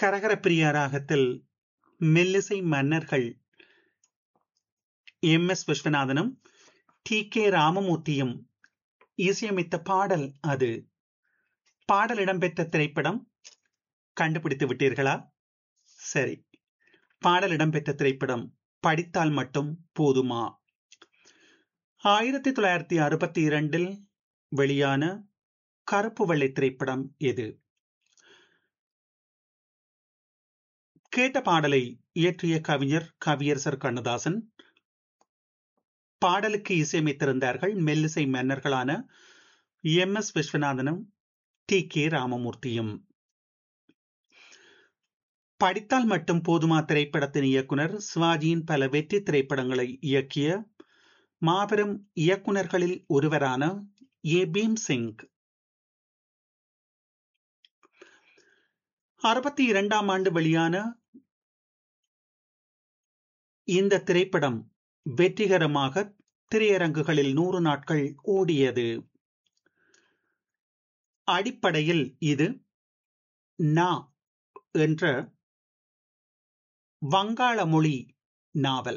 கரகரப்பிரியா ராகத்தில் மெல்லிசை மன்னர்கள் எம் எஸ் விஸ்வநாதனும் டி கே ராமமூர்த்தியும் இசையமைத்த பாடல் அது பாடல் இடம்பெற்ற திரைப்படம் கண்டுபிடித்து விட்டீர்களா சரி பாடல் இடம்பெற்ற திரைப்படம் படித்தால் மட்டும் போதுமா ஆயிரத்தி தொள்ளாயிரத்தி அறுபத்தி இரண்டில் வெளியான கருப்பு வெள்ளை திரைப்படம் எது கேட்ட பாடலை இயற்றிய கவிஞர் கவியரசர் கண்ணதாசன் பாடலுக்கு இசையமைத்திருந்தார்கள் மெல்லிசை மன்னர்களான எம் எஸ் விஸ்வநாதனும் டி கே ராமமூர்த்தியும் படித்தால் மட்டும் போதுமா திரைப்படத்தின் இயக்குனர் சிவாஜியின் பல வெற்றி திரைப்படங்களை இயக்கிய மாபெரும் இயக்குனர்களில் ஒருவரான ஏ பீம் சிங் அறுபத்தி இரண்டாம் ஆண்டு வெளியான இந்த திரைப்படம் வெற்றிகரமாக திரையரங்குகளில் நூறு நாட்கள் ஓடியது அடிப்படையில் இது நா என்ற வங்காள மொழி நாவல்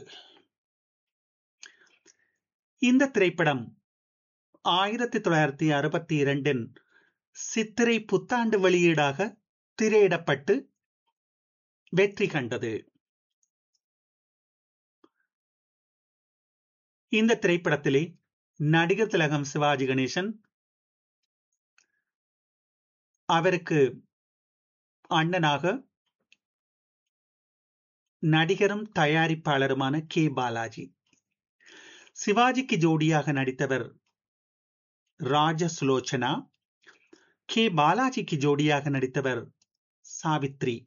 இந்த திரைப்படம் ஆயிரத்தி தொள்ளாயிரத்தி அறுபத்தி இரண்டின் சித்திரை புத்தாண்டு வெளியீடாக திரையிடப்பட்டு வெற்றி கண்டது இந்த திரைப்படத்திலே நடிகர் திலகம் சிவாஜி கணேசன் அவருக்கு அண்ணனாக நடிகரும் தயாரிப்பாளருமான கே பாலாஜி சிவாஜிக்கு ஜோடியாக நடித்தவர் ராஜ சுலோச்சனா கே பாலாஜிக்கு ஜோடியாக நடித்தவர் சாவித்ரி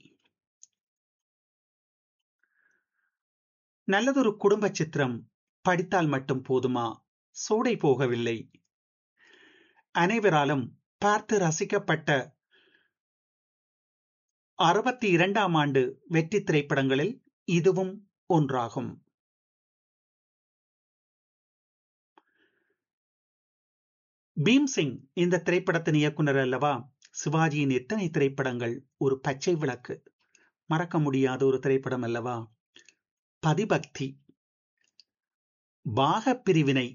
நல்லதொரு குடும்ப சித்திரம் படித்தால் மட்டும் போதுமா சோடை போகவில்லை அனைவராலும் பார்த்து ரசிக்கப்பட்ட அறுபத்தி இரண்டாம் ஆண்டு வெற்றி திரைப்படங்களில் இதுவும் ஒன்றாகும் பீம்சிங் இந்த திரைப்படத்தின் இயக்குனர் அல்லவா சிவாஜியின் எத்தனை திரைப்படங்கள் ஒரு பச்சை விளக்கு மறக்க முடியாத ஒரு திரைப்படம் அல்லவா பதிபக்தி பாக பிரிவினை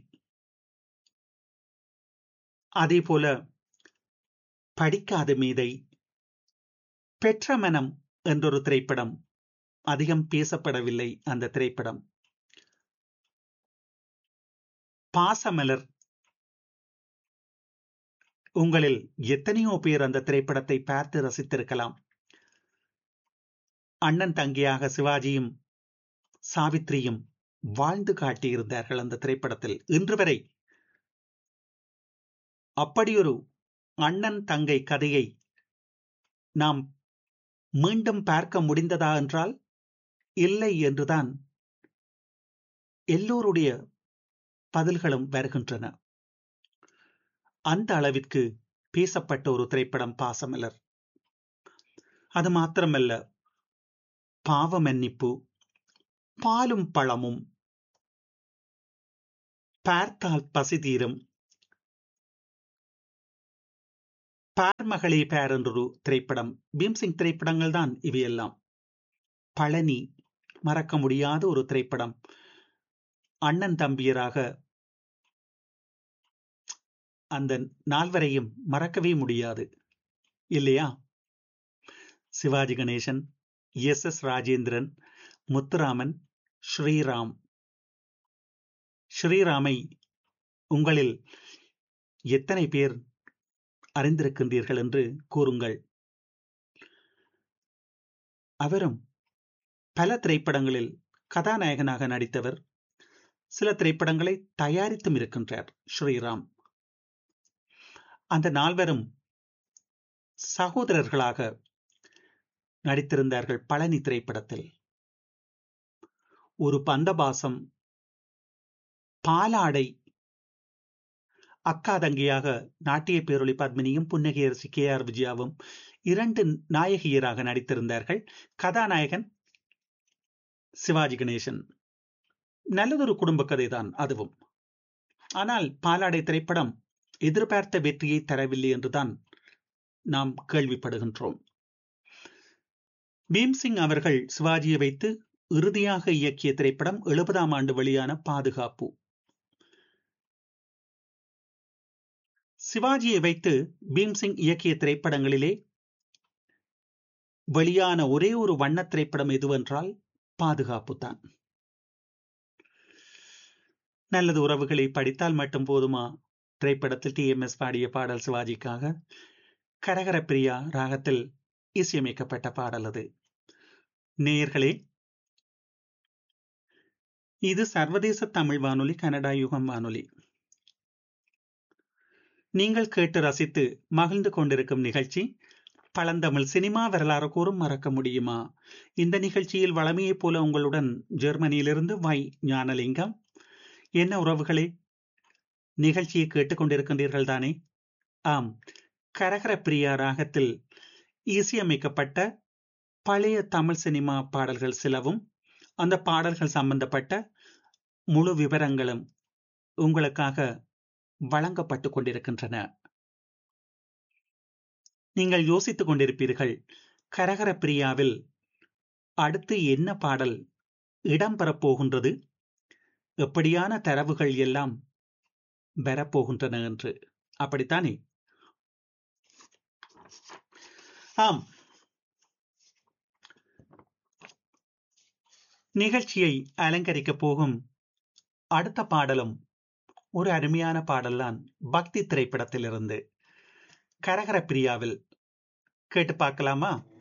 அதே போல படிக்காத மீதை பெற்ற மனம் என்றொரு திரைப்படம் அதிகம் பேசப்படவில்லை அந்த திரைப்படம் பாசமலர் உங்களில் எத்தனையோ பேர் அந்த திரைப்படத்தை பார்த்து ரசித்திருக்கலாம் அண்ணன் தங்கியாக சிவாஜியும் சாவித்ரியும் வாழ்ந்து காட்டியிருந்தார்கள் அந்த திரைப்படத்தில் இன்று வரை அப்படியொரு அண்ணன் தங்கை கதையை நாம் மீண்டும் பார்க்க முடிந்ததா என்றால் இல்லை என்றுதான் எல்லோருடைய பதில்களும் வருகின்றன அந்த அளவிற்கு பேசப்பட்ட ஒரு திரைப்படம் பாசமலர் அது மாத்திரமல்ல பாவ மன்னிப்பு பாலும் பழமும் பார்த்தால் பசி தீரும் பார் மகளே பேர் என்றொரு திரைப்படம் பீம்சிங் திரைப்படங்கள் தான் இவையெல்லாம் பழனி மறக்க முடியாத ஒரு திரைப்படம் அண்ணன் தம்பியராக அந்த நால்வரையும் மறக்கவே முடியாது இல்லையா சிவாஜி கணேசன் எஸ் எஸ் ராஜேந்திரன் முத்துராமன் ஸ்ரீராம் ஸ்ரீராமை உங்களில் எத்தனை பேர் அறிந்திருக்கின்றீர்கள் என்று கூறுங்கள் அவரும் பல திரைப்படங்களில் கதாநாயகனாக நடித்தவர் சில திரைப்படங்களை தயாரித்தும் இருக்கின்றார் ஸ்ரீராம் அந்த நால்வரும் சகோதரர்களாக நடித்திருந்தார்கள் பழனி திரைப்படத்தில் ஒரு பந்தபாசம் பாலாடை அக்கா தங்கியாக நாட்டிய பேரொளி பத்மினியும் புன்னகையரசி கே ஆர் விஜயாவும் இரண்டு நாயகியராக நடித்திருந்தார்கள் கதாநாயகன் சிவாஜி கணேசன் நல்லதொரு குடும்ப கதைதான் அதுவும் ஆனால் பாலாடை திரைப்படம் எதிர்பார்த்த வெற்றியை தரவில்லை என்றுதான் நாம் கேள்விப்படுகின்றோம் பீம்சிங் அவர்கள் சிவாஜியை வைத்து இறுதியாக இயக்கிய திரைப்படம் எழுபதாம் ஆண்டு வெளியான பாதுகாப்பு சிவாஜியை வைத்து பீம்சிங் இயக்கிய திரைப்படங்களிலே வெளியான ஒரே ஒரு வண்ண திரைப்படம் எதுவென்றால் பாதுகாப்பு தான் நல்லது உறவுகளை படித்தால் மட்டும் போதுமா திரைப்படத்தில் டி எம் எஸ் பாடிய பாடல் சிவாஜிக்காக கரகர பிரியா ராகத்தில் இசையமைக்கப்பட்ட பாடல் அது நேயர்களே இது சர்வதேச தமிழ் வானொலி கனடா யுகம் வானொலி நீங்கள் கேட்டு ரசித்து மகிழ்ந்து கொண்டிருக்கும் நிகழ்ச்சி பழந்தமிழ் சினிமா வரலாறு கூறும் மறக்க முடியுமா இந்த நிகழ்ச்சியில் வளமையைப் போல உங்களுடன் ஜெர்மனியிலிருந்து வை ஞானலிங்கம் என்ன உறவுகளே நிகழ்ச்சியை கேட்டுக்கொண்டிருக்கின்றீர்கள் தானே ஆம் கரகர பிரியா ராகத்தில் இசையமைக்கப்பட்ட பழைய தமிழ் சினிமா பாடல்கள் சிலவும் அந்த பாடல்கள் சம்பந்தப்பட்ட முழு விவரங்களும் உங்களுக்காக வழங்கப்பட்டு கொண்டிருக்கின்றன நீங்கள் யோசித்துக் கொண்டிருப்பீர்கள் கரகர பிரியாவில் அடுத்து என்ன பாடல் இடம்பெறப் போகின்றது எப்படியான தரவுகள் எல்லாம் பெறப்போகின்றன என்று அப்படித்தானே ஆம் நிகழ்ச்சியை அலங்கரிக்க போகும் அடுத்த பாடலும் ஒரு அருமையான பாடல்தான் பக்தி திரைப்படத்திலிருந்து கரகர பிரியாவில் கேட்டு பார்க்கலாமா